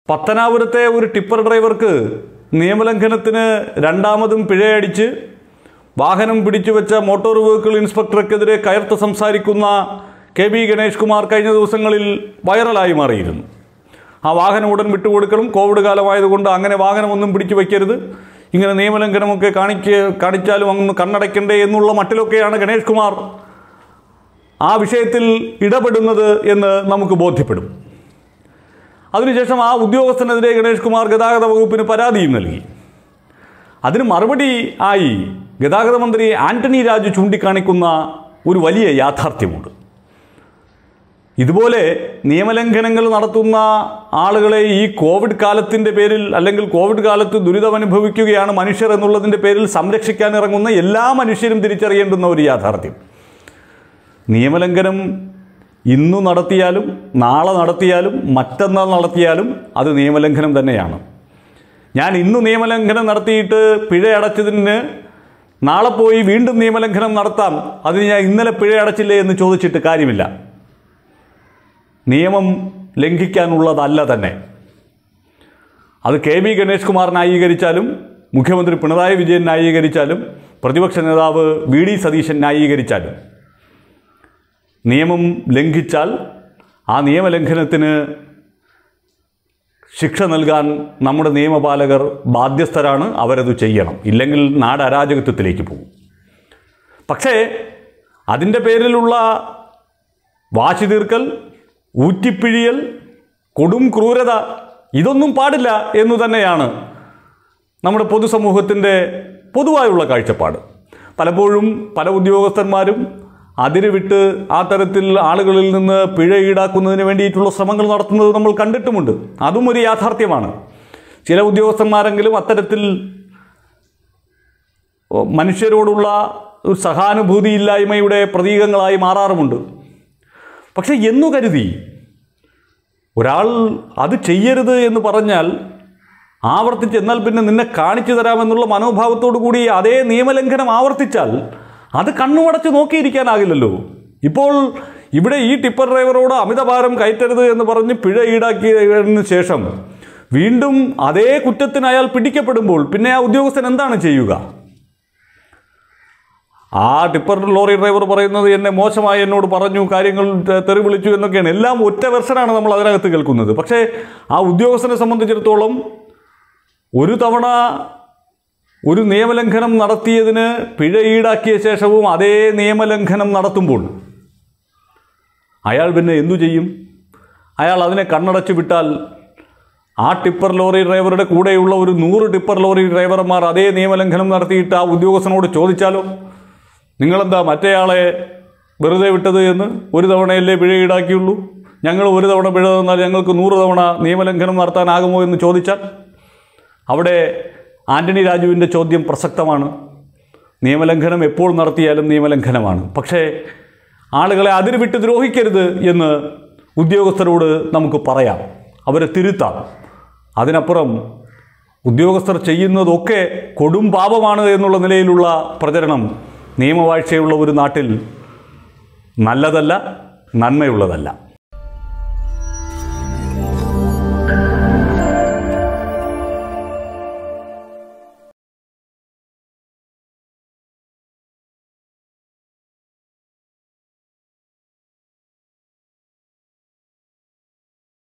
പത്തനാപുരത്തെ ഒരു ടിപ്പർ ഡ്രൈവർക്ക് നിയമലംഘനത്തിന് രണ്ടാമതും പിഴയടിച്ച് വാഹനം പിടിച്ചു വെച്ച മോട്ടോർ വെഹിക്കിൾ ഇൻസ്പെക്ടർക്കെതിരെ കയർത്ത് സംസാരിക്കുന്ന കെ ബി ഗണേഷ് കുമാർ കഴിഞ്ഞ ദിവസങ്ങളിൽ വൈറലായി മാറിയിരുന്നു ആ വാഹനം ഉടൻ വിട്ടുകൊടുക്കണം കോവിഡ് കാലമായതുകൊണ്ട് അങ്ങനെ വാഹനമൊന്നും പിടിച്ചു വയ്ക്കരുത് ഇങ്ങനെ നിയമലംഘനമൊക്കെ കാണിക്ക് കാണിച്ചാലും അങ്ങ് കണ്ണടയ്ക്കണ്ടേ എന്നുള്ള മട്ടിലൊക്കെയാണ് ഗണേഷ് കുമാർ ആ വിഷയത്തിൽ ഇടപെടുന്നത് എന്ന് നമുക്ക് ബോധ്യപ്പെടും അതിനുശേഷം ആ ഉദ്യോഗസ്ഥനെതിരെ ഗണേഷ് കുമാർ ഗതാഗത വകുപ്പിന് പരാതിയും നൽകി അതിന് മറുപടി ആയി ഗതാഗത മന്ത്രി ആന്റണി രാജു ചൂണ്ടിക്കാണിക്കുന്ന ഒരു വലിയ യാഥാർത്ഥ്യമുണ്ട് ഇതുപോലെ നിയമലംഘനങ്ങൾ നടത്തുന്ന ആളുകളെ ഈ കോവിഡ് കാലത്തിൻ്റെ പേരിൽ അല്ലെങ്കിൽ കോവിഡ് കാലത്ത് ദുരിതമനുഭവിക്കുകയാണ് മനുഷ്യർ എന്നുള്ളതിൻ്റെ പേരിൽ സംരക്ഷിക്കാൻ ഇറങ്ങുന്ന എല്ലാ മനുഷ്യരും തിരിച്ചറിയേണ്ടുന്ന ഒരു യാഥാർത്ഥ്യം നിയമലംഘനം ഇന്നു നടത്തിയാലും നാളെ നടത്തിയാലും മറ്റന്നാൾ നടത്തിയാലും അത് നിയമലംഘനം തന്നെയാണ് ഞാൻ ഇന്ന് നിയമലംഘനം നടത്തിയിട്ട് പിഴ അടച്ചതിന് നാളെ പോയി വീണ്ടും നിയമലംഘനം നടത്താം അതിന് ഞാൻ ഇന്നലെ പിഴ അടച്ചില്ലേ എന്ന് ചോദിച്ചിട്ട് കാര്യമില്ല നിയമം ലംഘിക്കാനുള്ളതല്ല തന്നെ അത് കെ ബി ഗണേഷ് കുമാർ ന്യായീകരിച്ചാലും മുഖ്യമന്ത്രി പിണറായി വിജയൻ ന്യായീകരിച്ചാലും പ്രതിപക്ഷ നേതാവ് വി ഡി സതീശൻ ന്യായീകരിച്ചാലും നിയമം ലംഘിച്ചാൽ ആ നിയമലംഘനത്തിന് ശിക്ഷ നൽകാൻ നമ്മുടെ നിയമപാലകർ ബാധ്യസ്ഥരാണ് അവരത് ചെയ്യണം ഇല്ലെങ്കിൽ നാട് അരാജകത്വത്തിലേക്ക് പോകും പക്ഷേ അതിൻ്റെ പേരിലുള്ള വാശി തീർക്കൽ ഊറ്റിപ്പിഴിയൽ കൊടും ക്രൂരത ഇതൊന്നും പാടില്ല എന്നു തന്നെയാണ് നമ്മുടെ പൊതുസമൂഹത്തിൻ്റെ പൊതുവായുള്ള കാഴ്ചപ്പാട് പലപ്പോഴും പല ഉദ്യോഗസ്ഥന്മാരും അതിര് വിട്ട് ആ തരത്തിൽ ആളുകളിൽ നിന്ന് പിഴ ഈടാക്കുന്നതിന് വേണ്ടിയിട്ടുള്ള ശ്രമങ്ങൾ നടത്തുന്നത് നമ്മൾ കണ്ടിട്ടുമുണ്ട് അതും ഒരു യാഥാർത്ഥ്യമാണ് ചില ഉദ്യോഗസ്ഥന്മാരെങ്കിലും അത്തരത്തിൽ മനുഷ്യരോടുള്ള ഒരു സഹാനുഭൂതിയില്ലായ്മയുടെ പ്രതീകങ്ങളായി മാറാറുമുണ്ട് പക്ഷെ എന്നു കരുതി ഒരാൾ അത് ചെയ്യരുത് എന്ന് പറഞ്ഞാൽ ആവർത്തിച്ച് എന്നാൽ പിന്നെ നിന്നെ കാണിച്ചു തരാമെന്നുള്ള മനോഭാവത്തോടു കൂടി അതേ നിയമലംഘനം ആവർത്തിച്ചാൽ അത് കണ്ണുമടച്ച് നോക്കിയിരിക്കാനാകില്ലല്ലോ ഇപ്പോൾ ഇവിടെ ഈ ടിപ്പർ ഡ്രൈവറോട് അമിതഭാരം കയറ്റരുത് എന്ന് പറഞ്ഞ് പിഴ ഈടാക്കിയതിന് ശേഷം വീണ്ടും അതേ കുറ്റത്തിന് അയാൾ പിടിക്കപ്പെടുമ്പോൾ പിന്നെ ആ ഉദ്യോഗസ്ഥൻ എന്താണ് ചെയ്യുക ആ ടിപ്പർ ലോറി ഡ്രൈവർ പറയുന്നത് എന്നെ മോശമായി എന്നോട് പറഞ്ഞു കാര്യങ്ങൾ തെ- തെറി വിളിച്ചു എന്നൊക്കെയാണ് എല്ലാം ഒറ്റ വെർഷനാണ് നമ്മൾ അതിനകത്ത് കേൾക്കുന്നത് പക്ഷേ ആ ഉദ്യോഗസ്ഥനെ സംബന്ധിച്ചിടത്തോളം ഒരു തവണ ഒരു നിയമലംഘനം നടത്തിയതിന് പിഴ ഈടാക്കിയ ശേഷവും അതേ നിയമലംഘനം നടത്തുമ്പോൾ അയാൾ പിന്നെ എന്തു ചെയ്യും അയാൾ അതിനെ കണ്ണടച്ചു വിട്ടാൽ ആ ടിപ്പർ ലോറി ഡ്രൈവറുടെ കൂടെയുള്ള ഒരു നൂറ് ടിപ്പർ ലോറി ഡ്രൈവർമാർ അതേ നിയമലംഘനം നടത്തിയിട്ട് ആ ഉദ്യോഗസ്ഥനോട് ചോദിച്ചാലോ നിങ്ങളെന്താ മറ്റേയാളെ വെറുതെ വിട്ടത് എന്ന് ഒരു തവണയല്ലേ പിഴ ഈടാക്കിയുള്ളൂ ഞങ്ങൾ ഒരു തവണ പിഴ തന്നാൽ ഞങ്ങൾക്ക് നൂറ് തവണ നിയമലംഘനം നടത്താനാകുമോ എന്ന് ചോദിച്ചാൽ അവിടെ ആന്റണി രാജുവിൻ്റെ ചോദ്യം പ്രസക്തമാണ് നിയമലംഘനം എപ്പോൾ നടത്തിയാലും നിയമലംഘനമാണ് പക്ഷേ ആളുകളെ അതിര് വിട്ട് ദ്രോഹിക്കരുത് എന്ന് ഉദ്യോഗസ്ഥരോട് നമുക്ക് പറയാം അവരെ തിരുത്താം അതിനപ്പുറം ഉദ്യോഗസ്ഥർ ചെയ്യുന്നതൊക്കെ കൊടും പാപമാണ് എന്നുള്ള നിലയിലുള്ള പ്രചരണം നിയമവാഴ്ചയുള്ള ഒരു നാട്ടിൽ നല്ലതല്ല നന്മയുള്ളതല്ല